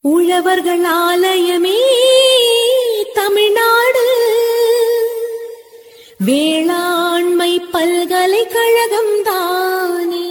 உழவர்கள் ஆலயமே தமிழ்நாடு வேளாண்மை பல்கலைக்கழகம் தானே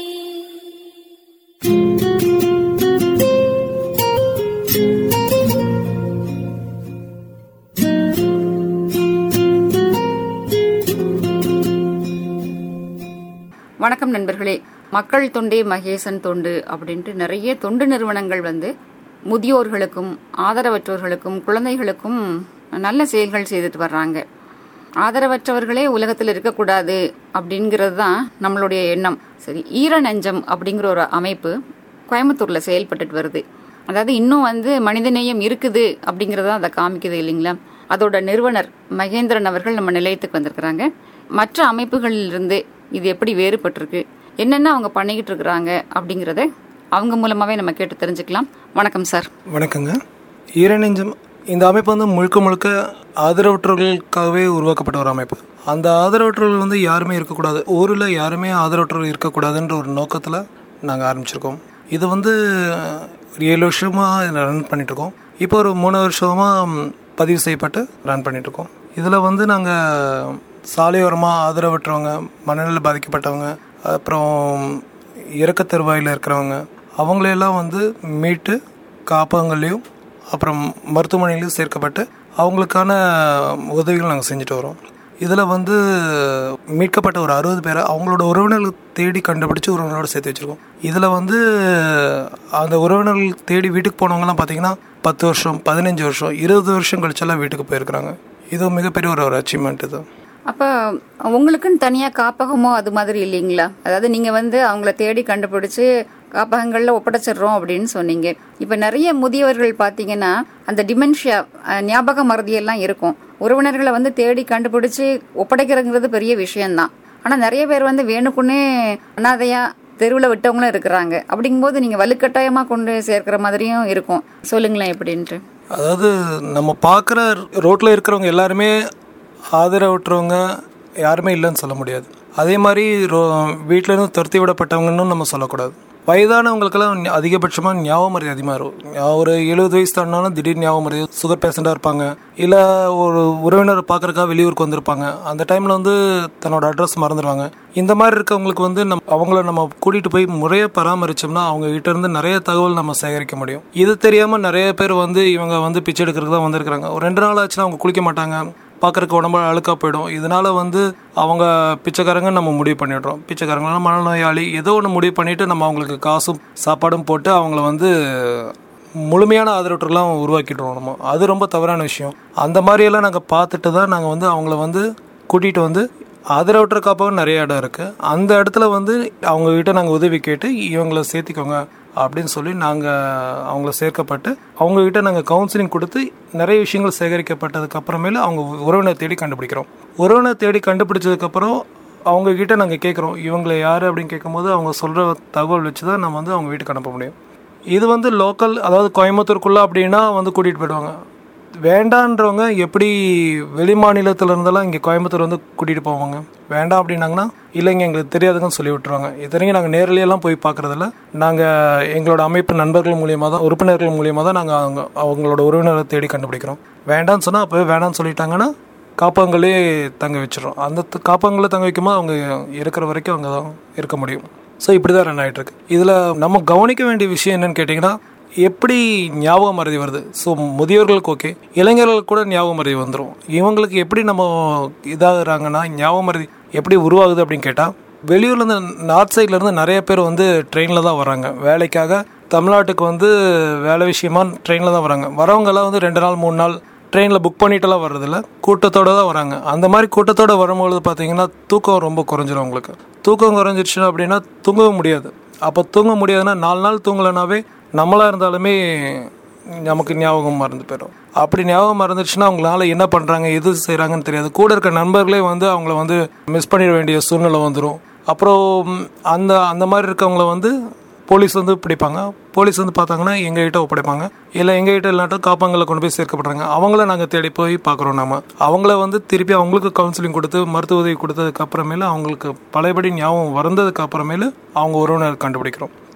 வணக்கம் நண்பர்களே மக்கள் தொண்டே மகேசன் தொண்டு அப்படின்ட்டு நிறைய தொண்டு நிறுவனங்கள் வந்து முதியோர்களுக்கும் ஆதரவற்றோர்களுக்கும் குழந்தைகளுக்கும் நல்ல செயல்கள் செய்துட்டு வர்றாங்க ஆதரவற்றவர்களே உலகத்தில் இருக்கக்கூடாது அப்படிங்கிறது தான் நம்மளுடைய எண்ணம் சரி ஈர நெஞ்சம் அப்படிங்கிற ஒரு அமைப்பு கோயம்புத்தூர்ல செயல்பட்டுட்டு வருது அதாவது இன்னும் வந்து மனிதநேயம் இருக்குது அப்படிங்கறத அதை காமிக்குது இல்லைங்களா அதோட நிறுவனர் மகேந்திரன் அவர்கள் நம்ம நிலையத்துக்கு வந்திருக்கிறாங்க மற்ற அமைப்புகளிலிருந்து இது எப்படி வேறுபட்டிருக்கு என்னென்ன அவங்க பண்ணிக்கிட்டு இருக்கிறாங்க அப்படிங்கறத அவங்க மூலமாவே நம்ம கேட்டு தெரிஞ்சுக்கலாம் வணக்கம் சார் வணக்கங்க ஈரநெஞ்சம் இந்த அமைப்பு வந்து முழுக்க முழுக்க ஆதரவற்றவர்களுக்காகவே உருவாக்கப்பட்ட ஒரு அமைப்பு அந்த ஆதரவற்றவர்கள் வந்து யாருமே இருக்கக்கூடாது ஊரில் யாருமே ஆதரவற்றவர்கள் இருக்கக்கூடாதுன்ற ஒரு நோக்கத்தில் நாங்கள் ஆரம்பிச்சிருக்கோம் இது வந்து ஒரு ஏழு வருஷமாக ரன் பண்ணிகிட்ருக்கோம் இப்போ ஒரு மூணு வருஷமாக பதிவு செய்யப்பட்டு ரன் பண்ணிகிட்ருக்கோம் இதில் வந்து நாங்கள் சாலையோரமாக ஆதரவற்றவங்க மனநிலை பாதிக்கப்பட்டவங்க அப்புறம் இறக்க தருவாயில் இருக்கிறவங்க அவங்களையெல்லாம் வந்து மீட்டு காப்பகங்கள்லையும் அப்புறம் மருத்துவமனையிலையும் சேர்க்கப்பட்டு அவங்களுக்கான உதவிகள் நாங்கள் செஞ்சுட்டு வரோம் இதில் வந்து மீட்கப்பட்ட ஒரு அறுபது பேரை அவங்களோட உறவினர்கள் தேடி கண்டுபிடிச்சு உறவினரோட சேர்த்து வச்சுருக்கோம் இதில் வந்து அந்த உறவினர்கள் தேடி வீட்டுக்கு போனவங்கலாம் பார்த்தீங்கன்னா பத்து வருஷம் பதினஞ்சு வருஷம் இருபது வருஷம் கழிச்செல்லாம் வீட்டுக்கு போயிருக்கிறாங்க இது மிகப்பெரிய ஒரு ஒரு அச்சீவ்மெண்ட் இது அப்ப உங்களுக்குன்னு தனியா காப்பகமோ அது மாதிரி இல்லைங்களா அதாவது நீங்க வந்து அவங்கள தேடி கண்டுபிடிச்சு காப்பகங்கள்ல ஒப்படைச்சிடுறோம் அப்படின்னு சொன்னீங்க இப்ப நிறைய முதியவர்கள் பாத்தீங்கன்னா அந்த டிமென்ஷியா அஹ், ஞாபக மறதி எல்லாம் இருக்கும் உறவினர்களை வந்து தேடி கண்டுபிடிச்சு ஒப்படைக்கிறதுங்கிறது பெரிய விஷயம்தான் ஆனா நிறைய பேர் வந்து வேணுக்குன்னே அனாதையா தெருவில் விட்டவங்களும் இருக்கிறாங்க அப்படிங்கும்போது நீங்க வலுக்கட்டாயமா கொண்டு சேர்க்கிற மாதிரியும் இருக்கும் சொல்லுங்களேன் எப்படின்ட்டு அதாவது நம்ம பார்க்குற ரோட்டில் இருக்கிறவங்க எல்லாருமே ஆதரவற்றவங்க யாருமே இல்லைன்னு சொல்ல முடியாது அதே மாதிரி ரோ வீட்டிலேருந்து துரத்தி விடப்பட்டவங்கன்னு நம்ம சொல்லக்கூடாது வயதானவங்களுக்கெல்லாம் அதிகபட்சமாக ஞாபகம் மரியாதை அதிகமாக இருக்கும் ஒரு எழுபது வயசு தாண்டினாலும் திடீர்னு ஞாபகம் மரியாதை சுகர் பேஷண்ட்டாக இருப்பாங்க இல்லை ஒரு உறவினர் பார்க்குறக்காக வெளியூருக்கு வந்திருப்பாங்க அந்த டைமில் வந்து தன்னோட அட்ரஸ் மறந்துடுவாங்க இந்த மாதிரி இருக்கவங்களுக்கு வந்து நம் அவங்கள நம்ம கூட்டிகிட்டு போய் முறையாக பராமரிச்சோம்னா அவங்க கிட்ட இருந்து நிறைய தகவல் நம்ம சேகரிக்க முடியும் இது தெரியாமல் நிறைய பேர் வந்து இவங்க வந்து பிச்சை எடுக்கிறதுக்கு தான் வந்திருக்கிறாங்க ஒரு ரெண்டு நாள் ஆச்சுன்னா அவங்க குளிக்க மாட்டாங்க பார்க்குறக்கு உடம்பு அழுக்காக போயிடும் இதனால வந்து அவங்க பிச்சைக்காரங்க நம்ம முடிவு பண்ணிடுறோம் பிச்சைக்காரங்களாம் மனநோயாளி ஏதோ ஒன்று முடிவு பண்ணிட்டு நம்ம அவங்களுக்கு காசும் சாப்பாடும் போட்டு அவங்கள வந்து முழுமையான ஆதரவற்றெல்லாம் உருவாக்கிடுறோம் நம்ம அது ரொம்ப தவறான விஷயம் அந்த மாதிரியெல்லாம் நாங்கள் பார்த்துட்டு தான் நாங்கள் வந்து அவங்கள வந்து கூட்டிகிட்டு வந்து ஆதரவற்ற காப்பகம் நிறைய இடம் இருக்குது அந்த இடத்துல வந்து அவங்கக்கிட்ட நாங்கள் உதவி கேட்டு இவங்கள சேர்த்திக்கோங்க அப்படின்னு சொல்லி நாங்கள் அவங்கள சேர்க்கப்பட்டு அவங்கக்கிட்ட நாங்கள் கவுன்சிலிங் கொடுத்து நிறைய விஷயங்கள் சேகரிக்கப்பட்டதுக்கு அப்புறமேல அவங்க உறவினர் தேடி கண்டுபிடிக்கிறோம் உறவினர் தேடி கண்டுபிடிச்சதுக்கப்புறம் அவங்க கிட்ட நாங்கள் கேட்குறோம் இவங்களை யார் அப்படின்னு கேட்கும்போது அவங்க சொல்கிற தகவல் வச்சு தான் நம்ம வந்து அவங்க வீட்டுக்கு அனுப்ப முடியும் இது வந்து லோக்கல் அதாவது கோயம்புத்தூருக்குள்ளே அப்படின்னா வந்து கூட்டிகிட்டு போயிடுவாங்க வேண்டான்றவங்க எப்படி வெளி மாநிலத்துல இருந்தெல்லாம் இங்கே கோயம்புத்தூர் வந்து கூட்டிகிட்டு போவாங்க வேண்டாம் அப்படின்னாங்கன்னா இல்லைங்க எங்களுக்கு தெரியாதுங்கன்னு சொல்லி விட்டுருவாங்க இத்தனைக்கும் நாங்கள் நேரலையெல்லாம் போய் பார்க்குறதில்ல நாங்கள் எங்களோட அமைப்பு நண்பர்கள் மூலியமாக தான் உறுப்பினர்கள் மூலியமாக தான் நாங்கள் அவங்க அவங்களோட உறவினரை தேடி கண்டுபிடிக்கிறோம் வேண்டாம்னு சொன்னால் அப்போவே வேண்டாம்னு சொல்லிட்டாங்கன்னா காப்பகங்களே தங்க வச்சிடறோம் அந்த த- காப்பகங்களே தங்க வைக்கும்போது அவங்க இருக்கிற வரைக்கும் அங்கே தான் இருக்க முடியும் ஸோ இப்படி தான் ரன் ஆகிட்டு இருக்கு இதில் நம்ம கவனிக்க வேண்டிய விஷயம் என்னன்னு கேட்டிங்கன்னா எப்படி ஞாபகம் மறதி வருது ஸோ முதியோர்களுக்கு ஓகே இளைஞர்களுக்கு கூட ஞாபகம் மறதி வந்துடும் இவங்களுக்கு எப்படி நம்ம இதாகிறாங்கன்னா ஞாபகம் மறதி எப்படி உருவாகுது அப்படின்னு கேட்டால் வெளியூர்லேருந்து நார்த் சைட்லேருந்து நிறைய பேர் வந்து ட்ரெயினில் தான் வராங்க வேலைக்காக தமிழ்நாட்டுக்கு வந்து வேலை விஷயமா ட்ரெயினில் தான் வராங்க வரவங்கெல்லாம் வந்து ரெண்டு நாள் மூணு நாள் ட்ரெயினில் புக் பண்ணிட்டுலாம் வர்றதில்ல கூட்டத்தோடு தான் வராங்க அந்த மாதிரி கூட்டத்தோடு வரும்பொழுது பார்த்தீங்கன்னா தூக்கம் ரொம்ப குறைஞ்சிரும் அவங்களுக்கு தூக்கம் குறைஞ்சிருச்சு அப்படின்னா தூங்கவே முடியாது அப்போ தூங்க முடியாதுன்னா நாலு நாள் தூங்கலைனாவே நம்மளாக இருந்தாலுமே நமக்கு ஞாபகம் மறந்து போயிடும் அப்படி ஞாபகம் மறந்துச்சுன்னா அவங்களால என்ன பண்ணுறாங்க எது செய்கிறாங்கன்னு தெரியாது கூட இருக்க நண்பர்களே வந்து அவங்கள வந்து மிஸ் பண்ணிட வேண்டிய சூழ்நிலை வந்துடும் அப்புறம் அந்த அந்த மாதிரி இருக்கவங்கள வந்து போலீஸ் வந்து பிடிப்பாங்க போலீஸ் வந்து பார்த்தாங்கன்னா எங்ககிட்ட ஒப்படைப்பாங்க இல்லை எங்ககிட்ட இல்லாட்டும் காப்பாங்களை கொண்டு போய் சேர்க்கப்படுறாங்க அவங்கள நாங்கள் தேடி போய் பார்க்குறோம் நம்ம அவங்கள வந்து திருப்பி அவங்களுக்கு கவுன்சிலிங் கொடுத்து மருத்துவ உதவி கொடுத்ததுக்கு அப்புறமேல அவங்களுக்கு பழையபடி ஞாபகம் வந்ததுக்கு அப்புறமேல அவங்க உறவினர் கண்டுபிடிக்கிறோம்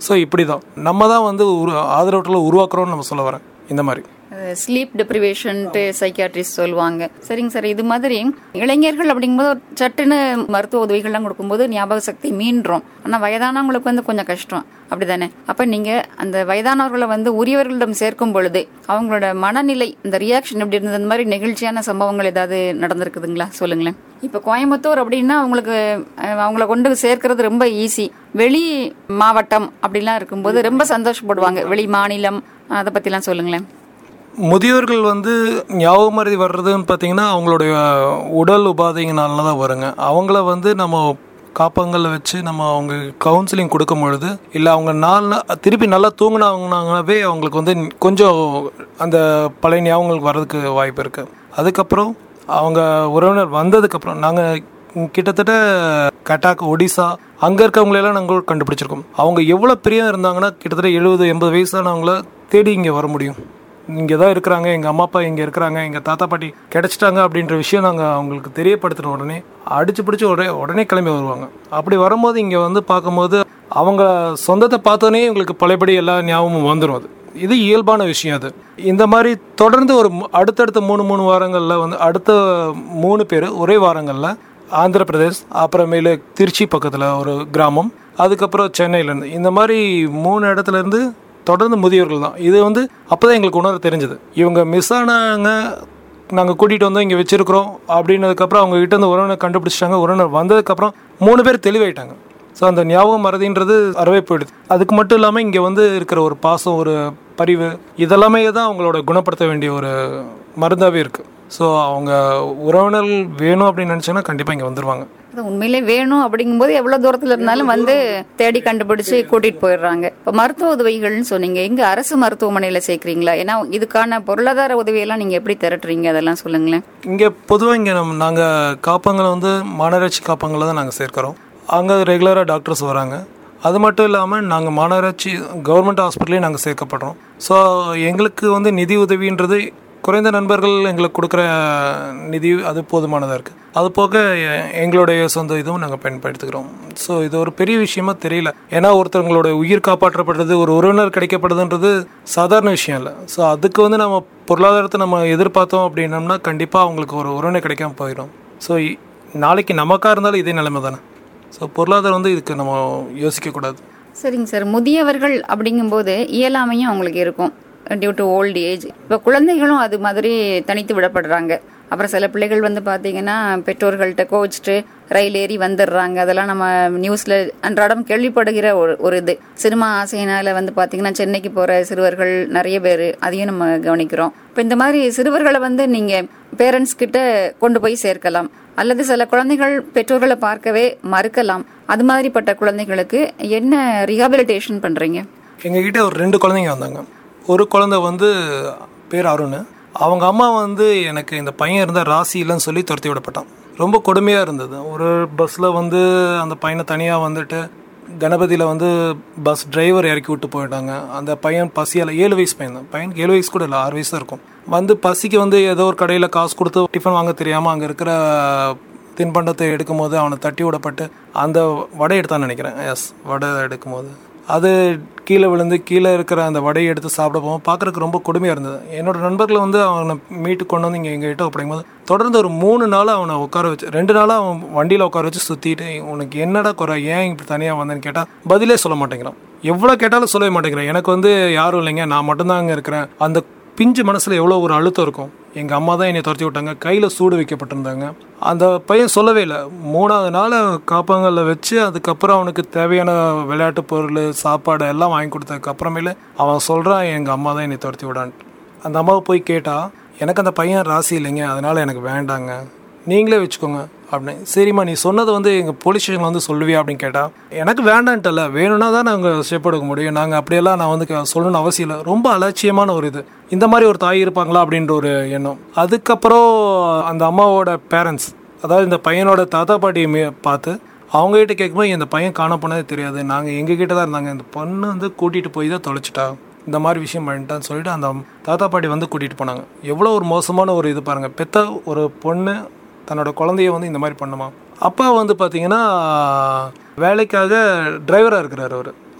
ஸோ இப்படி தான் நம்ம தான் வந்து ஒரு ஆதரவற்றலை உருவாக்குறோம்னு நம்ம சொல்ல வரேன் இந்த மாதிரி ஸ்லீப் டிப்ரிவேஷன்ட்டு சைக்கியாட்ரிஸ்ட் சொல்லுவாங்க சரிங்க சார் இது மாதிரி இளைஞர்கள் அப்படிங்கும்போது ஒரு சட்டுன்னு மருத்துவ உதவிகள்லாம் கொடுக்கும்போது ஞாபக சக்தி மீண்டுரும் ஆனால் வயதானவங்களுக்கு வந்து கொஞ்சம் கஷ்டம் அப்படிதானே அப்போ நீங்கள் அந்த வயதானவர்களை வந்து உரியவர்களிடம் சேர்க்கும் பொழுது அவங்களோட மனநிலை இந்த ரியாக்ஷன் எப்படி இருந்தது இந்த மாதிரி நெகிழ்ச்சியான சம்பவங்கள் ஏதாவது நடந்திருக்குதுங்களா சொல்லுங்களேன் இப்போ கோயம்புத்தூர் அப்படின்னா அவங்களுக்கு அஹ், அவங்கள கொண்டு சேர்க்கறது ரொம்ப ஈஸி வெளி மாவட்டம் அப்படிலாம் இருக்கும்போது ரொம்ப சந்தோஷப்படுவாங்க வெளி மாநிலம் அதை பற்றிலாம் சொல்லுங்களேன் முதியோர்கள் வந்து ஞாபக மருதி வர்றதுன்னு பார்த்தீங்கன்னா அவங்களுடைய உடல் உபாதைங்கனால தான் வருங்க அவங்கள வந்து நம்ம காப்பங்களில் வச்சு நம்ம அவங்க கவுன்சிலிங் கொடுக்கும் பொழுது இல்லை அவங்க நாலு நா- திருப்பி நல்லா தூங்கினாங்கனாவே அவங்களுக்கு வந்து கொஞ்சம் அந்த பழைய ஞாபகங்களுக்கு வர்றதுக்கு வாய்ப்பு இருக்குது அதுக்கப்புறம் அவங்க உறவினர் வந்ததுக்கப்புறம் நாங்கள் கிட்டத்தட்ட கட்டாக் ஒடிசா அங்கே இருக்கவங்களெல்லாம் நாங்கள் கண்டுபிடிச்சிருக்கோம் அவங்க எவ்வளோ பிரியம் இருந்தாங்கன்னா கிட்டத்தட்ட எழுபது எண்பது வயசானவங்கள தேடி இங்கே வர முடியும் இங்கே தான் இருக்கிறாங்க எங்கள் அம்மா அப்பா இங்கே இருக்கிறாங்க எங்கள் தாத்தா பாட்டி கிடைச்சிட்டாங்க அப்படின்ற விஷயம் நாங்கள் அவங்களுக்கு தெரியப்படுத்தின உடனே அடிச்சு பிடிச்சி உடனே உடனே கிளம்பி வருவாங்க அப்படி வரும்போது இங்கே வந்து பார்க்கும்போது அவங்க சொந்தத்தை பார்த்தோன்னே இவங்களுக்கு பழையபடி எல்லா ஞாபகமும் வந்துடும் அது இது இயல்பான விஷயம் அது இந்த மாதிரி தொடர்ந்து ஒரு மு- அடுத்தடுத்த மூணு மூணு வாரங்களில் வந்து அடுத்த மூணு பேர் ஒரே வாரங்களில் ஆந்திர பிரதேஷ் அப்புறமேலு திருச்சி பக்கத்தில் ஒரு கிராமம் அதுக்கப்புறம் சென்னையிலேருந்து இந்த மாதிரி மூணு இடத்துல இருந்து தொடர்ந்து முதியவர்கள் தான் இது வந்து அப்போ தான் எங்களுக்கு உணர தெரிஞ்சது இவங்க மிஸ் ஆனாங்க நாங்கள் கூட்டிகிட்டு வந்தோம் இங்கே வச்சிருக்கிறோம் அப்படின்னதுக்கப்புறம் அவங்க கிட்ட இருந்து உறவினர் கண்டுபிடிச்சிட்டாங்க உறவினர் வந்ததுக்கப்புறம் மூணு பேர் தெளிவாயிட்டாங்க ஸோ அந்த ஞாபகம் மறதின்றது அறவே போயிடுது அதுக்கு மட்டும் இல்லாமல் இங்கே வந்து இருக்கிற ஒரு பாசம் ஒரு பரிவு இதெல்லாமே தான் அவங்களோட குணப்படுத்த வேண்டிய ஒரு மருந்தாகவே இருக்குது ஸோ அவங்க உறவினர்கள் வேணும் அப்படின்னு நினச்சாங்கன்னா கண்டிப்பாக இங்கே வந்துடுவாங்க அது உண்மையிலே வேணும் அப்படிங்கும்போது எவ்வளவு தூரத்துல இருந்தாலும் வந்து தேடி கண்டுபிடிச்சு கூட்டிட்டு போயிடுறாங்க இப்போ மருத்துவ உதவிகள்னு சொன்னீங்க எங்க அரசு மருத்துவமனையில சேர்க்கறீங்களா ஏன்னா இதுக்கான பொருளாதார உதவியெல்லாம் நீங்க எப்படி திரட்டுறீங்க அதெல்லாம் சொல்லுங்களேன் இங்கே பொதுவாக இங்கே நம்ம நாங்கள் காப்பங்களை வந்து மாநகராட்சி காப்பங்களை தான் நாங்கள் சேர்க்குறோம் அங்கே ரெகுலராக டாக்டர்ஸ் வராங்க அது மட்டும் இல்லாமல் நாங்கள் மாநகராட்சி கவர்மெண்ட் ஹாஸ்பிட்டலையும் நாங்கள் சேர்க்கப்படுறோம் ஸோ எங்களுக்கு வந்து நிதி உதவின்றது குறைந்த நண்பர்கள் எங்களுக்கு கொடுக்குற நிதி அது போதுமானதாக இருக்குது அது போக எ- எங்களுடைய சொந்த இதுவும் நாங்கள் பயன்படுத்திக்கிறோம் ஸோ இது ஒரு பெரிய விஷயமா தெரியல ஏன்னா ஒருத்தவங்களோட உயிர் காப்பாற்றப்படுறது ஒரு உறவினர் கிடைக்கப்படுதுன்றது சாதாரண விஷயம் இல்லை ஸோ அதுக்கு வந்து நம்ம பொருளாதாரத்தை நம்ம எதிர்பார்த்தோம் அப்படின்னம்னா கண்டிப்பாக அவங்களுக்கு ஒரு உறவினர் கிடைக்காம போயிடும் ஸோ நாளைக்கு நமக்காக இருந்தாலும் இதே நிலைமை தானே ஸோ பொருளாதாரம் வந்து இதுக்கு நம்ம யோசிக்கக்கூடாது சரிங்க சார் முதியவர்கள் அப்படிங்கும்போது இயலாமையும் அவங்களுக்கு இருக்கும் டியூ டு ஓல்ட் ஏஜ் இப்போ குழந்தைகளும் அது மாதிரி தனித்து விடப்படுறாங்க அப்புறம் சில பிள்ளைகள் வந்து பார்த்தீங்கன்னா பெற்றோர்கள்ட்ட கோச்சிட்டு ரயில் ஏறி வந்துடுறாங்க அதெல்லாம் நம்ம நியூஸில் அன்றாடம் கேள்விப்படுகிற ஒரு ஒரு இது சினிமா ஆசையினால வந்து பார்த்தீங்கன்னா சென்னைக்கு போகிற சிறுவர்கள் நிறைய பேர் அதையும் நம்ம கவனிக்கிறோம் இப்போ இந்த மாதிரி சிறுவர்களை வந்து நீங்கள் பேரண்ட்ஸ் கிட்ட கொண்டு போய் சேர்க்கலாம் அல்லது சில குழந்தைகள் பெற்றோர்களை பார்க்கவே மறுக்கலாம் அது மாதிரிப்பட்ட குழந்தைகளுக்கு என்ன ரீஹாபிலிட்டேஷன் பண்றீங்க எங்ககிட்ட ஒரு ரெண்டு குழந்தைங்க வந்தாங்க ஒரு குழந்தை வந்து பேர் அருண் அவங்க அம்மா வந்து எனக்கு இந்த பையன் இருந்தால் ராசி இல்லைன்னு சொல்லி துரத்தி விடப்பட்டான் ரொம்ப கொடுமையாக இருந்தது ஒரு பஸ்ஸில் வந்து அந்த பையனை தனியாக வந்துட்டு கணபதியில் வந்து பஸ் டிரைவர் இறக்கி விட்டு போயிட்டாங்க அந்த பையன் பசியால் ஏழு வயசு பையன் தான் பையனுக்கு ஏழு வயசு கூட இல்லை ஆறு வயசு தான் இருக்கும் வந்து பசிக்கு வந்து ஏதோ ஒரு கடையில் காசு கொடுத்து டிஃபன் வாங்க தெரியாமல் அங்கே இருக்கிற தின்பண்டத்தை எடுக்கும்போது அவனை தட்டி விடப்பட்டு அந்த வடை எடுத்தான்னு நினைக்கிறேன் எஸ் வடை எடுக்கும்போது அது கீழே விழுந்து கீழே இருக்கிற அந்த வடையை எடுத்து சாப்பிட போவோம் பார்க்குறதுக்கு ரொம்ப கொடுமையாக இருந்தது என்னோட நண்பர்கள் வந்து அவனை மீட்டு கொண்டு வந்து இங்கே எங்ககிட்ட ஒப்படைக்கும்போது தொடர்ந்து ஒரு மூணு நாள் அவனை உட்கார வச்சு ரெண்டு நாளாக அவன் வண்டியில் உட்கார வச்சு சுற்றிட்டு உனக்கு என்னடா குறை ஏன் இப்படி தனியாக வந்தேன்னு கேட்டால் பதிலே சொல்ல மாட்டேங்கிறான் எவ்வளோ கேட்டாலும் சொல்லவே மாட்டேங்கிறேன் எனக்கு வந்து யாரும் இல்லைங்க நான் மட்டும்தான் அங்கே இருக்கிறேன் அந்த பிஞ்சு மனசில் எவ்வளோ ஒரு அழுத்தம் இருக்கும் எங்கள் அம்மா தான் என்னை துரத்தி விட்டாங்க கையில் சூடு வைக்கப்பட்டிருந்தாங்க அந்த பையன் சொல்லவே இல்லை மூணாவது நாள் காப்பங்களில் வச்சு அதுக்கப்புறம் அவனுக்கு தேவையான விளையாட்டு பொருள் சாப்பாடு எல்லாம் வாங்கி கொடுத்ததுக்கு அப்புறமேல அவன் சொல்கிறான் எங்கள் அம்மா தான் என்னை துரத்தி விடான்ட்டு அந்த அம்மாவை போய் கேட்டால் எனக்கு அந்த பையன் ராசி இல்லைங்க அதனால் எனக்கு வேண்டாங்க நீங்களே வச்சுக்கோங்க அப்படின்னு சரிம்மா நீ சொன்னது வந்து எங்கள் போலீஸ் ஸ்டேஷனில் வந்து சொல்லுவியா அப்படின்னு கேட்டால் எனக்கு வேண்டான்ட்டல வேணும்னா தான் நாங்கள் ஸ்டெப் எடுக்க முடியும் நாங்கள் அப்படியெல்லாம் நான் வந்து க- சொல்லணும்னு அவசியம் இல்லை ரொம்ப அலட்சியமான ஒரு இது இந்த மாதிரி ஒரு தாய் இருப்பாங்களா அப்படின்ற ஒரு எண்ணம் அதுக்கப்புறம் அந்த அம்மாவோட பேரண்ட்ஸ் அதாவது இந்த பையனோட தாத்தா பாட்டியை மே- பார்த்து அவங்ககிட்ட கேட்கும்போது இந்த பையன் காண போனதே தெரியாது நாங்கள் எங்ககிட்ட தான் இருந்தாங்க இந்த பொண்ணு வந்து கூட்டிகிட்டு போய் தான் தொலைச்சிட்டா இந்த மாதிரி விஷயம் பண்ணிட்டான்னு சொல்லிட்டு அந்த தாத்தா பாட்டி வந்து கூட்டிகிட்டு போனாங்க எவ்வளோ ஒரு மோசமான ஒரு இது பாருங்கள் பெத்த ஒரு பொண்ணு தன்னோட குழந்தைய வந்து இந்த மாதிரி பண்ணுமா அப்பா வந்து பார்த்தீங்கன்னா வேலைக்காக டிரைவராக இருக்கிறார் அவர்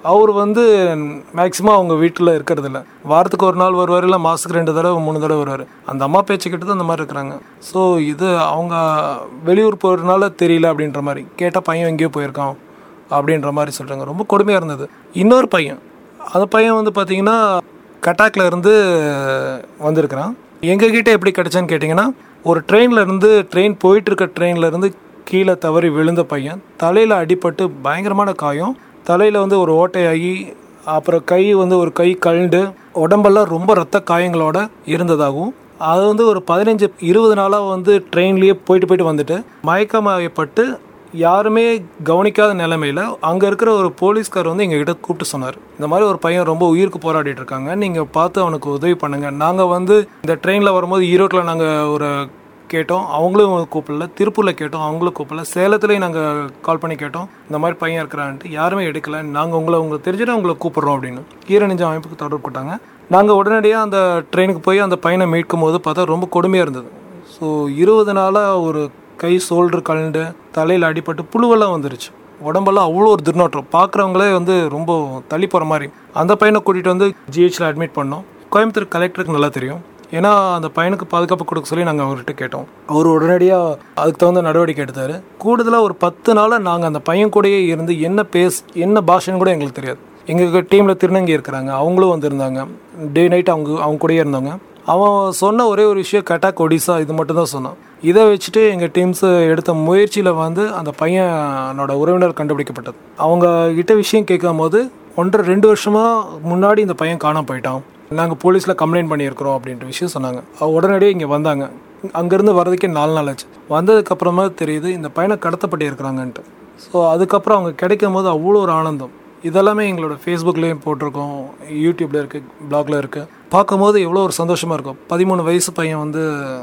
அவர் வந்து மேக்ஸிமம் அவங்க வீட்டில் இருக்கிறது இல்ல வாரத்துக்கு ஒரு நாள் வருவார் இல்லை மாதத்துக்கு ரெண்டு தடவை மூணு தடவை வருவார் அந்த அம்மா பேச்சு கிட்ட தான் அந்த மாதிரி இருக்கிறாங்க ஸோ இது அவங்க வெளியூர் போகிறதுனால தெரியல அப்படின்ற மாதிரி கேட்டால் பையன் எங்கேயோ போயிருக்கான் அப்படின்ற மாதிரி சொல்கிறாங்க ரொம்ப கொடுமையாக இருந்தது இன்னொரு பையன் அந்த பையன் வந்து பார்த்தீங்கன்னா கட்டாக்ல இருந்து வந்திருக்கிறான் எங்ககிட்ட எப்படி கிடைச்சான்னு கேட்டிங்கன்னா ஒரு ட்ரெயினில் இருந்து ட்ரெயின் போயிட்டு இருக்க ட்ரெயினில் இருந்து கீழே தவறி விழுந்த பையன் தலையில் அடிபட்டு பயங்கரமான காயம் தலையில் வந்து ஒரு ஓட்டையாகி அப்புறம் கை வந்து ஒரு கை கழுண்டு உடம்பெல்லாம் ரொம்ப ரத்த காயங்களோட இருந்ததாகவும் அது வந்து ஒரு பதினஞ்சு இருபது நாளாக வந்து ட்ரெயின்லேயே போயிட்டு போயிட்டு வந்துட்டு மயக்கமாயப்பட்டு யாருமே கவனிக்காத நிலைமையில அங்கே இருக்கிற ஒரு போலீஸ்கார் வந்து எங்ககிட்ட கூப்பிட்டு சொன்னார் இந்த மாதிரி ஒரு பையன் ரொம்ப உயிருக்கு போராடிட்டு இருக்காங்க நீங்கள் பார்த்து அவனுக்கு உதவி பண்ணுங்க நாங்கள் வந்து இந்த ட்ரெயினில் வரும்போது ஈரோட்டில் நாங்கள் ஒரு கேட்டோம் அவங்களும் கூப்பிடல திருப்பூரில் கேட்டோம் அவங்களும் கூப்பிடல சேலத்துலேயும் நாங்கள் கால் பண்ணி கேட்டோம் இந்த மாதிரி பையன் இருக்கிறான்ட்டு யாருமே எடுக்கல நாங்கள் உங்களை உங்களுக்கு தெரிஞ்சுட்டு உங்களை கூப்பிட்றோம் அப்படின்னு ஈரணிஞ்ச அமைப்புக்கு தொடர்பு கொட்டாங்க நாங்கள் உடனடியாக அந்த ட்ரெயினுக்கு போய் அந்த பையனை மீட்கும் போது பார்த்தா ரொம்ப கொடுமையாக இருந்தது ஸோ இருபது நாளாக ஒரு கை சோல்டர் கலண்டு தலையில் அடிபட்டு புழுவெல்லாம் வந்துருச்சு உடம்பெல்லாம் அவ்வளோ ஒரு துர்நாற்றம் பார்க்குறவங்களே வந்து ரொம்ப தள்ளி போகிற மாதிரி அந்த பையனை கூட்டிகிட்டு வந்து ஜிஹெச்சில் அட்மிட் பண்ணோம் கோயம்புத்தூர் கலெக்டருக்கு நல்லா தெரியும் ஏன்னா அந்த பையனுக்கு பாதுகாப்பு கொடுக்க சொல்லி நாங்கள் அவர்கிட்ட கேட்டோம் அவர் உடனடியாக அதுக்கு தகுந்த நடவடிக்கை எடுத்தார் கூடுதலாக ஒரு பத்து நாளாக நாங்கள் அந்த பையன் கூடயே இருந்து என்ன பேஸ் என்ன பாஷைன்னு கூட எங்களுக்கு தெரியாது எங்கள் டீமில் திருநங்கி இருக்கிறாங்க அவங்களும் வந்திருந்தாங்க டே நைட் அவங்க அவங்க கூடயே இருந்தாங்க அவன் சொன்ன ஒரே ஒரு விஷயம் கட்டாக் ஒடிசா இது மட்டும் தான் சொன்னான் இதை வச்சுட்டு எங்கள் டீம்ஸ் எடுத்த முயற்சியில் வந்து அந்த பையனோட உறவினர் கண்டுபிடிக்கப்பட்டது அவங்க கிட்ட விஷயம் கேட்கும் போது ஒன்றரை ரெண்டு வருஷமாக முன்னாடி இந்த பையன் காணாம போயிட்டான் நாங்கள் போலீஸில் கம்ப்ளைண்ட் பண்ணியிருக்கிறோம் அப்படின்ற விஷயம் சொன்னாங்க அவ உடனடியே இங்கே வந்தாங்க அங்கேருந்து வர்றதுக்கே நாலு நாள் ஆச்சு வந்ததுக்கப்புறமா தெரியுது இந்த பையனை கடத்தப்பட்டு இருக்கிறாங்கன்ட்டு ஸோ அதுக்கப்புறம் அவங்க கிடைக்கும் போது அவ்வளோ ஒரு ஆனந்தம் இதெல்லாமே எங்களோட ஃபேஸ்புக்லேயும் போட்டிருக்கோம் யூடியூப்பில் இருக்குது பிளாக்ல இருக்குது பார்க்கும்போது எவ்வளோ ஒரு சந்தோஷமாக இருக்கும் பதிமூணு வயசு பையன் வந்து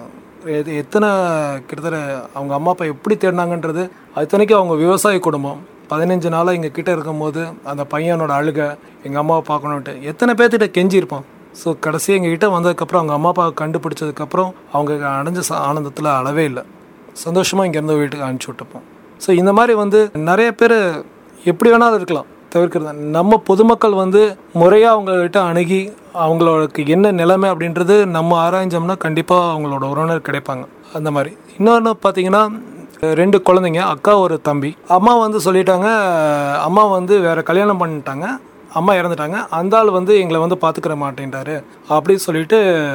எது- எத்தனை கிட்டத்தட்ட அவங்க அம்மா அப்பா எப்படி தேடினாங்கன்றது அத்தனைக்கும் அவங்க விவசாய குடும்பம் பதினஞ்சு நாளாக எங்கள் கிட்ட இருக்கும்போது அந்த பையனோட அழுகை எங்கள் அம்மாவை பார்க்கணுன்ட்டு எத்தனை பேர்த்திட்ட கெஞ்சிருப்பான் ஸோ கடைசி எங்கள் கிட்ட வந்ததுக்கப்புறம் அவங்க அம்மா அப்பாவை கண்டுபிடிச்சதுக்கப்புறம் அவங்க அடைஞ்ச ச- ஆனந்தத்தில் அளவே இல்லை சந்தோஷமாக இங்கேருந்து வீட்டுக்கு அனுப்பிச்சி விட்டுப்போம் ஸோ இந்த மாதிரி வந்து நிறைய பேர் எப்படி வேணாலும் இருக்கலாம் தவிர்க்கிறது நம்ம பொதுமக்கள் வந்து முறையாக அவங்ககிட்ட அணுகி அவங்களுக்கு என்ன நிலைமை அப்படின்றது நம்ம ஆராய்ஞ்சோம்னா கண்டிப்பாக அவங்களோட உறவினர் கிடைப்பாங்க அந்த மாதிரி இன்னொன்று பார்த்தீங்கன்னா ரெண்டு குழந்தைங்க அக்கா ஒரு தம்பி அம்மா வந்து சொல்லிட்டாங்க அம்மா வந்து வேற கல்யாணம் பண்ணிட்டாங்க அம்மா இறந்துட்டாங்க அந்த ஆள் வந்து எங்களை வந்து பார்த்துக்கிற மாட்டேன்ட்டாரு அப்படின்னு சொல்லிட்டு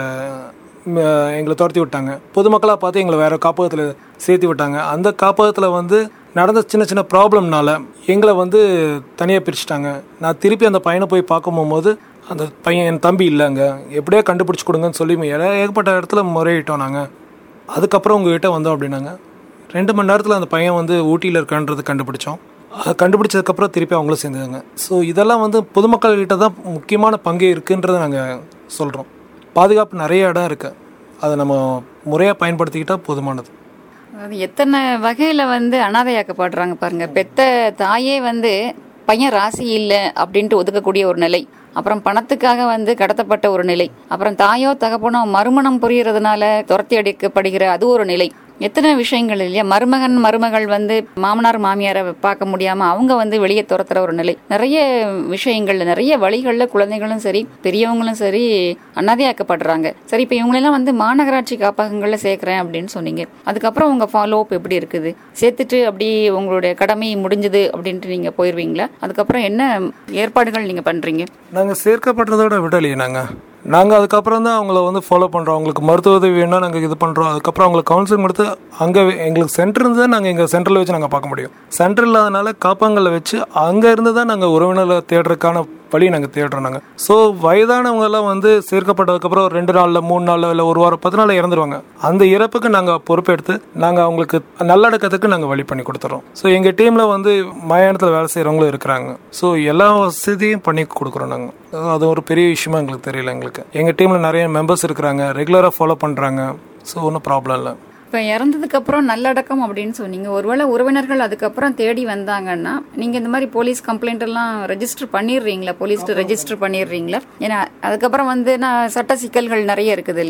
ம், எங்களை துரத்தி விட்டாங்க பொதுமக்களாக பார்த்து எங்களை வேற காப்பகத்தில் சேர்த்து விட்டாங்க அந்த காப்பகத்தில் வந்து நடந்த சின்ன சின்ன ப்ராப்ளம்னால எங்களை வந்து தனியாக பிரிச்சுட்டாங்க நான் திருப்பி அந்த பையனை போய் பார்க்க போகும்போது அந்த பையன் என் தம்பி இல்லைங்க எப்படியோ கண்டுபிடிச்சி கொடுங்கன்னு சொல்லி ஏ- ஏகப்பட்ட இடத்துல முறையிட்டோம் நாங்கள் அதுக்கப்புறம் உங்ககிட்ட வந்தோம் அப்படின்னாங்க ரெண்டு மணி நேரத்தில் அந்த பையன் வந்து ஊட்டியில் இருக்கான்றது கண்டுபிடிச்சோம் அதை கண்டுபிடிச்சதுக்கப்புறம் திருப்பி அவங்களும் சேர்ந்தாங்க ஸோ இதெல்லாம் வந்து பொதுமக்கள்கிட்ட தான் முக்கியமான பங்கு இருக்குன்றதை நாங்கள் சொல்கிறோம் பாதுகாப்பு நிறைய இடம் இருக்குது அதை நம்ம முறையாக பயன்படுத்திக்கிட்டால் போதுமானது அதாவது எத்தனை வகையில வந்து அனாதையாக்கப்படுறாங்க பாருங்க பெத்த தாயே வந்து பையன் ராசி இல்லை அப்படின்ட்டு ஒதுக்கக்கூடிய ஒரு நிலை அப்புறம் பணத்துக்காக வந்து கடத்தப்பட்ட ஒரு நிலை அப்புறம் தாயோ தகப்பனோ மறுமணம் புரியறதுனால துரத்தி அடிக்கப்படுகிற அது ஒரு நிலை எத்தனை விஷயங்கள் இல்லையா மருமகன் மருமகள் வந்து மாமனார் மாமியாரை பார்க்க முடியாம அவங்க வந்து வெளியே துரத்துற ஒரு நிலை நிறைய விஷயங்கள்ல நிறைய வழிகள்ல குழந்தைகளும் சரி பெரியவங்களும் சரி அனாதையாக்கப்படுறாங்க சரி இப்போ இவங்களெல்லாம் வந்து மாநகராட்சி காப்பகங்கள்ல சேர்க்கிறேன் அப்படின்னு சொன்னீங்க அதுக்கப்புறம் உங்க ஃபாலோ அப் எப்படி இருக்குது சேர்த்துட்டு அப்படி உங்களுடைய கடமை முடிஞ்சது அப்படின்ட்டு நீங்க போயிருவீங்களா அதுக்கப்புறம் என்ன ஏற்பாடுகள் நீங்க பண்றீங்க நாங்கள் சேர்க்கப்படுறதோட விடலையே நாங்கள் நாங்கள் அதுக்கப்புறம் தான் அவங்கள வந்து ஃபாலோ பண்ணுறோம் அவங்களுக்கு மருத்துவ உதவி வேணும்னா நாங்கள் இது பண்ணுறோம் அதுக்கப்புறம் அவங்களுக்கு கவுன்சிலிங் கொடுத்து அங்கே எங்களுக்கு சென்டர் இருந்து தான் நாங்கள் எங்கள் சென்டரில் வச்சு நாங்கள் பார்க்க முடியும் சென்டர் இல்லாதனால காப்பங்களில் வச்சு அங்கே இருந்து தான் நாங்கள் உறவினர்களை தேடுறதுக்கான வழி நாங்கள் தேடுறோம் நாங்கள் ஸோ வயதானவங்க எல்லாம் வந்து சேர்க்கப்பட்டதுக்கப்புறம் ரெண்டு நாளில் மூணு நாளில் இல்லை ஒரு வாரம் பத்து நாளில் இறந்துருவாங்க அந்த இறப்புக்கு நாங்கள் பொறுப்பெடுத்து நாங்கள் அவங்களுக்கு நல்லடக்கத்துக்கு நாங்கள் வழி பண்ணி கொடுத்துறோம் ஸோ எங்கள் டீமில் வந்து மயானத்தில் வேலை செய்கிறவங்களும் இருக்கிறாங்க ஸோ எல்லா வசதியும் பண்ணி கொடுக்குறோம் நாங்கள் அது ஒரு பெரிய விஷயமா எங்களுக்கு தெரியல எங்களுக்கு எங்கள் டீமில் நிறைய மெம்பர்ஸ் இருக்கிறாங்க ரெகுலராக ஃபாலோ பண்ணுறாங்க ஸோ ஒன்றும் ப்ராப்ளம் இல்லை இப்போ இறந்ததுக்கு அப்புறம் நல்லடக்கம் அப்படின்னு சொன்னீங்க ஒருவேளை உறவினர்கள் அதுக்கப்புறம் தேடி வந்தாங்கன்னா நீங்க இந்த மாதிரி போலீஸ் கம்ப்ளைண்ட் எல்லாம் ரெஜிஸ்டர் பண்ணிடுறீங்களா போலீஸ் ரெஜிஸ்டர் பண்ணிடுறீங்களா ஏன்னா அதுக்கப்புறம் வந்து நான் சட்ட சிக்கல்கள் நிறைய இருக்குது இல்லையா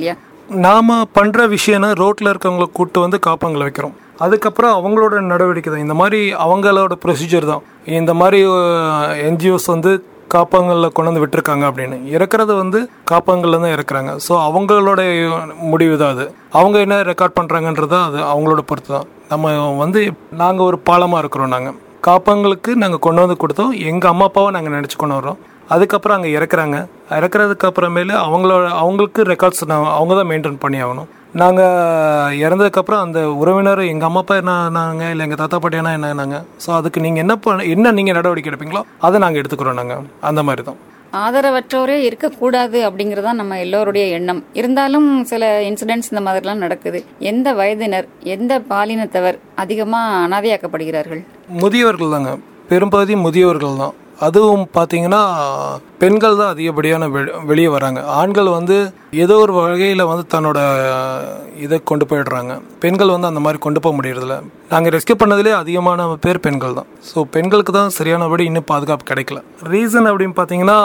நாம பண்ற விஷயம்னா ரோட்ல இருக்கவங்களை கூட்டு வந்து காப்பாங்களை வைக்கிறோம் அதுக்கப்புறம் அவங்களோட நடவடிக்கை தான் இந்த மாதிரி அவங்களோட ப்ரொசீஜர் தான் இந்த மாதிரி என்ஜிஓஸ் வந்து காப்பாங்கல்ல கொண்டு வந்து விட்டுருக்காங்க அப்படின்னு இறக்குறது வந்து காப்பாங்கல்ல தான் இறக்குறாங்க ஸோ அவங்களோட முடிவு தான் அது அவங்க என்ன ரெக்கார்ட் பண்ணுறாங்கன்றது அது அவங்களோட பொறுத்து தான் நம்ம வந்து நாங்கள் ஒரு பாலமாக இருக்கிறோம் நாங்கள் காப்பாங்களுக்கு நாங்கள் கொண்டு வந்து கொடுத்தோம் எங்கள் அம்மா அப்பாவை நாங்கள் நினச்சி கொண்டு வர்றோம் அதுக்கப்புறம் அங்கே இறக்குறாங்க இறக்குறதுக்கு அப்புறமேலு அவங்களோட அவங்களுக்கு ரெக்கார்ட்ஸ் அவங்க தான் மெயின்டைன் பண்ணி ஆகணும் நாங்கள் இறந்ததுக்கப்புறம் அந்த உறவினர் எங்கள் அம்மா அப்பா என்னன்னாங்க இல்லை எங்கள் தாத்தா பாட்டி என்ன என்னன்னாங்க ஸோ அதுக்கு நீங்கள் என்ன பண்ண என்ன நீங்கள் நடவடிக்கை எடுப்பீங்களோ அதை நாங்கள் எடுத்துக்கிறோம் நாங்கள் அந்த மாதிரி தான் ஆதரவற்றோரே இருக்கக்கூடாது அப்படிங்கிறது தான் நம்ம எல்லோருடைய எண்ணம் இருந்தாலும் சில இன்சிடென்ட்ஸ் இந்த மாதிரிலாம் நடக்குது எந்த வயதினர் எந்த பாலினத்தவர் அதிகமாக அனாதையாக்கப்படுகிறார்கள் முதியவர்கள் தாங்க பெரும்பகுதி முதியவர்கள் தான் அதுவும் பார்த்தீங்கன்னா பெண்கள் தான் அதிகப்படியான வெ- வெளியே வராங்க ஆண்கள் வந்து ஏதோ ஒரு வகையில் வந்து தன்னோட இதை கொண்டு போயிடுறாங்க பெண்கள் வந்து அந்த மாதிரி கொண்டு போக முடியறதில்ல நாங்கள் ரெஸ்கியூ பண்ணதுலேயே அதிகமான பேர் பெண்கள் தான் ஸோ பெண்களுக்கு தான் சரியானபடி இன்னும் பாதுகாப்பு கிடைக்கல ரீசன் அப்படின்னு பார்த்தீங்கன்னா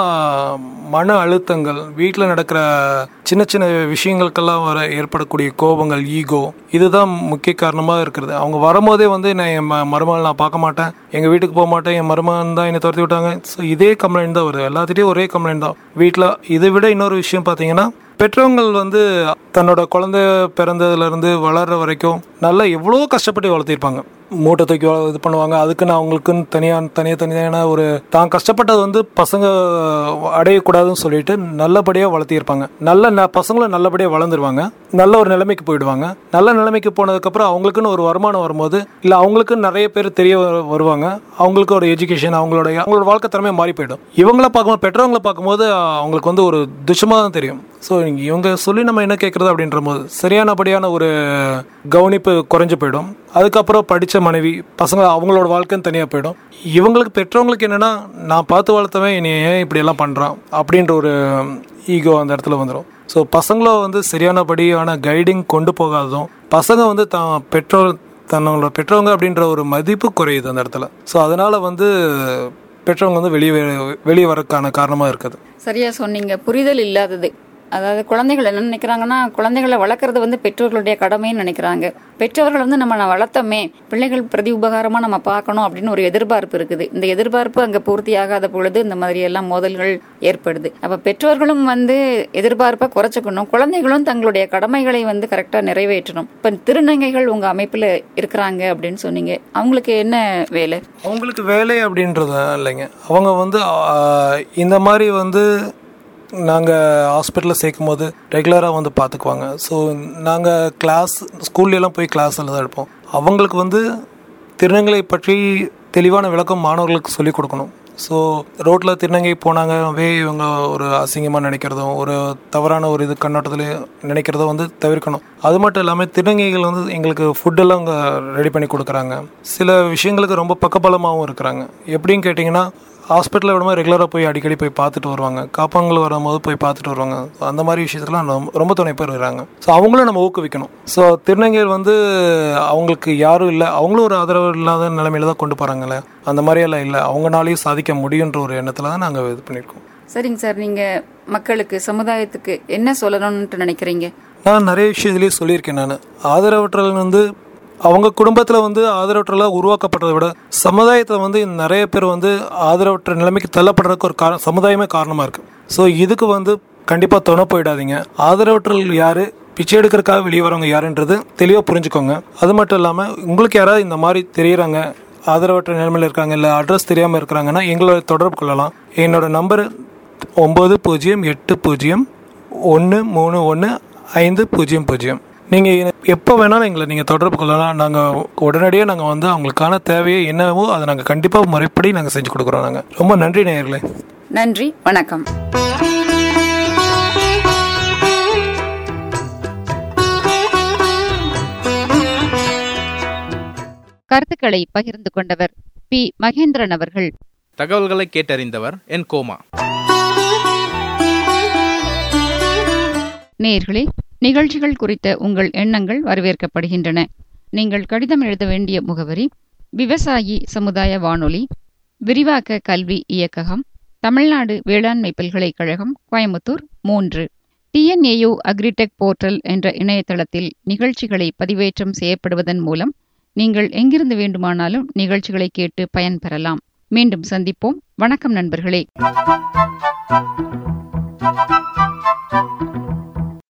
மன அழுத்தங்கள் வீட்டில் நடக்கிற சின்ன சின்ன விஷயங்களுக்கெல்லாம் வர ஏற்படக்கூடிய கோபங்கள் ஈகோ இதுதான் முக்கிய காரணமாக இருக்கிறது அவங்க வரும்போதே வந்து நான் என் ம- மருமகள் நான் பார்க்க மாட்டேன் எங்கள் வீட்டுக்கு போக மாட்டேன் என் மருமகன் தான் என்னை துரத்தி விட்டாங்க ஸோ இதே கம்ப்ளைண்ட் தான் வருது எல்லாத்திட்டையும் ஒரே கம்ப்ளைண்ட் தான் வீட்டில் இதை விட இன்னொரு விஷயம் பார்த்தீங்கன்னா பெற்றவங்கள் வந்து தன்னோட குழந்தை பிறந்ததுலேருந்து வளர்ற வரைக்கும் நல்லா எவ்வளோ கஷ்டப்பட்டு வளர்த்திருப்பாங்க மூட்டை தூக்கி வள- இது பண்ணுவாங்க அதுக்குன்னு அவங்களுக்குன்னு தனியாக தனியாக தனியான ஒரு தான் கஷ்டப்பட்டது வந்து பசங்க அடையக்கூடாதுன்னு சொல்லிட்டு நல்லபடியாக வளர்த்திருப்பாங்க நல்ல ந பசங்களும் நல்லபடியாக வளர்ந்துருவாங்க நல்ல ஒரு நிலைமைக்கு போயிடுவாங்க நல்ல நிலைமைக்கு போனதுக்கப்புறம் அவங்களுக்குன்னு ஒரு வருமானம் வரும்போது இல்லை அவங்களுக்கு நிறைய பேர் தெரிய வரு- வருவாங்க அவங்களுக்கு ஒரு எஜுகேஷன் அவங்களோட அவங்களோட வாழ்க்கை திறமை மாறி போயிடும் இவங்கள பார்க்கும்போது பெற்றவங்களை பார்க்கும்போது அவங்களுக்கு வந்து ஒரு துச்சமாக தான் தெரியும் ஸோ இவங்க சொல்லி நம்ம என்ன கேட்குறது அப்படின்ற போது சரியானபடியான ஒரு கவனிப்பு குறைஞ்சு போயிடும் அதுக்கப்புறம் படித்த மனைவி பசங்க அவங்களோட வாழ்க்கைன்னு தனியாக போயிடும் இவங்களுக்கு பெற்றவங்களுக்கு என்னென்னா நான் பார்த்து வளர்த்தவன் என்னை ஏன் இப்படி எல்லாம் பண்ணுறான் அப்படின்ற ஒரு ஈகோ அந்த இடத்துல வந்துடும் ஸோ பசங்களும் வந்து சரியானபடியான கைடிங் கொண்டு போகாததும் பசங்க வந்து தான் பெற்றோர் தன்னோட பெற்றவங்க அப்படின்ற ஒரு மதிப்பு குறையுது அந்த இடத்துல ஸோ அதனால் வந்து பெற்றவங்க வந்து வெளியே வெளியே வரக்கான காரணமாக இருக்குது சரியா சொன்னீங்க புரிதல் இல்லாதது அதாவது குழந்தைகள் என்ன நினைக்கிறாங்கன்னா குழந்தைகளை வளர்க்கறது வந்து பெற்றோர்களுடைய கடமைன்னு நினைக்கிறாங்க பெற்றோர்கள் வந்து நம்ம நான் வளர்த்தோமே பிள்ளைகள் பிரதி உபகாரமா நம்ம பார்க்கணும் அப்படின்னு ஒரு எதிர்பார்ப்பு இருக்குது இந்த எதிர்பார்ப்பு அங்க பூர்த்தி ஆகாத பொழுது இந்த மாதிரி எல்லாம் மோதல்கள் ஏற்படுது அப்ப பெற்றோர்களும் வந்து எதிர்பார்ப்பை குறைச்சிக்கணும் குழந்தைகளும் தங்களுடைய கடமைகளை வந்து கரெக்டா நிறைவேற்றணும் இப்ப திருநங்கைகள் உங்க அமைப்புல இருக்கிறாங்க அப்படின்னு சொன்னீங்க அவங்களுக்கு என்ன வேலை அவங்களுக்கு வேலை அப்படின்றது இல்லைங்க அவங்க வந்து ஆ, இந்த மாதிரி வந்து நாங்கள் ஹாஸ்பிட்டலில் சேர்க்கும் போது ரெகுலராக வந்து பார்த்துக்குவாங்க ஸோ நாங்கள் கிளாஸ் ஸ்கூல்லையெல்லாம் போய் கிளாஸில் தான் எடுப்போம் அவங்களுக்கு வந்து திருநங்களை பற்றி தெளிவான விளக்கம் மாணவர்களுக்கு சொல்லிக் கொடுக்கணும் ஸோ ரோட்டில் திருநங்கை போனாங்கவே இவங்க ஒரு அசிங்கமாக நினைக்கிறதும் ஒரு தவறான ஒரு இது கண்ணோட்டத்தில் நினைக்கிறதும் வந்து தவிர்க்கணும் அது மட்டும் இல்லாமல் திருநங்கைகள் வந்து எங்களுக்கு ஃபுட்டெல்லாம் அவங்க ரெடி பண்ணி கொடுக்குறாங்க சில விஷயங்களுக்கு ரொம்ப பக்கபலமாகவும் இருக்கிறாங்க எப்படின்னு கேட்டிங்கன்னா ஹாஸ்பிட்டலில் விடும்போது ரெகுலராக போய் அடிக்கடி போய் பார்த்துட்டு வருவாங்க காப்பாங்கள் வரும்போது போய் பார்த்துட்டு வருவாங்க So, அந்த மாதிரி விஷயத்துக்குலாம் ரொம்ப- ரொம்ப துணை பேர் வராங்க ஸோ அவங்களும் நம்ம ஊக்குவிக்கணும் ஸோ திருநங்கைகள் வந்து அவங்களுக்கு யாரும் இல்லை அவங்களும் ஒரு ஆதரவு இல்லாத நிலைமையில தான் கொண்டு போகிறாங்களே அந்த மாதிரியெல்லாம் இல்லை அவங்களாலையும் சாதிக்க முடியுன்ற ஒரு எண்ணத்தில் தான் நாங்கள் இது பண்ணியிருக்கோம் சரிங்க சார் நீங்க மக்களுக்கு சமுதாயத்துக்கு என்ன சொல்லணும்னு நினைக்கிறீங்க நான் நிறைய விஷயம் இதுலேயே சொல்லியிருக்கேன் நான் ஆதரவற்றல் வந்து அவங்க குடும்பத்தில் வந்து ஆதரவற்றலாக உருவாக்கப்பட்டதை விட சமுதாயத்தில் வந்து நிறைய பேர் வந்து ஆதரவற்ற நிலைமைக்கு தள்ளப்படுறதுக்கு ஒரு காரணம் சமுதாயமே காரணமாக இருக்குது ஸோ இதுக்கு வந்து கண்டிப்பாக துணை போயிடாதீங்க ஆதரவற்றல் யார் பிச்சை எடுக்கிறதுக்காக வெளியே வரவங்க யாருன்றது தெளிவாக புரிஞ்சுக்கோங்க அது மட்டும் இல்லாமல் உங்களுக்கு யாராவது இந்த மாதிரி தெரியுறாங்க ஆதரவற்ற நிலைமையில் இருக்காங்க இல்லை அட்ரஸ் தெரியாமல் இருக்கிறாங்கன்னா எங்களோட தொடர்பு கொள்ளலாம் என்னோட நம்பர் ஒம்பது பூஜ்ஜியம் எட்டு பூஜ்ஜியம் ஒன்று மூணு ஒன்று ஐந்து பூஜ்ஜியம் பூஜ்ஜியம் நீங்கள் எப்போ வேணாலும் எங்களை நீங்கள் தொடர்பு கொள்ளலாம் நாங்கள் உடனடியாக நாங்கள் வந்து அவங்களுக்கான தேவையை என்னவோ அதை நாங்கள் கண்டிப்பாக முறைப்படி நாங்கள் செஞ்சு கொடுக்குறோம் நாங்கள் ரொம்ப நன்றி நேயர்களே நன்றி வணக்கம் கருத்துக்களை பகிர்ந்து கொண்டவர் பி மகேந்திரன் அவர்கள் தகவல்களை கேட்டறிந்தவர் என் கோமா நேயர்களே நிகழ்ச்சிகள் குறித்த உங்கள் எண்ணங்கள் வரவேற்கப்படுகின்றன நீங்கள் கடிதம் எழுத வேண்டிய முகவரி விவசாயி சமுதாய வானொலி விரிவாக்க கல்வி இயக்ககம் தமிழ்நாடு வேளாண்மை பல்கலைக்கழகம் கோயம்புத்தூர் மூன்று டிஎன்ஏயு அக்ரிடெக் போர்ட்டல் என்ற இணையதளத்தில் நிகழ்ச்சிகளை பதிவேற்றம் செய்யப்படுவதன் மூலம் நீங்கள் எங்கிருந்து வேண்டுமானாலும் நிகழ்ச்சிகளை கேட்டு பயன்பெறலாம் மீண்டும் சந்திப்போம் வணக்கம் நண்பர்களே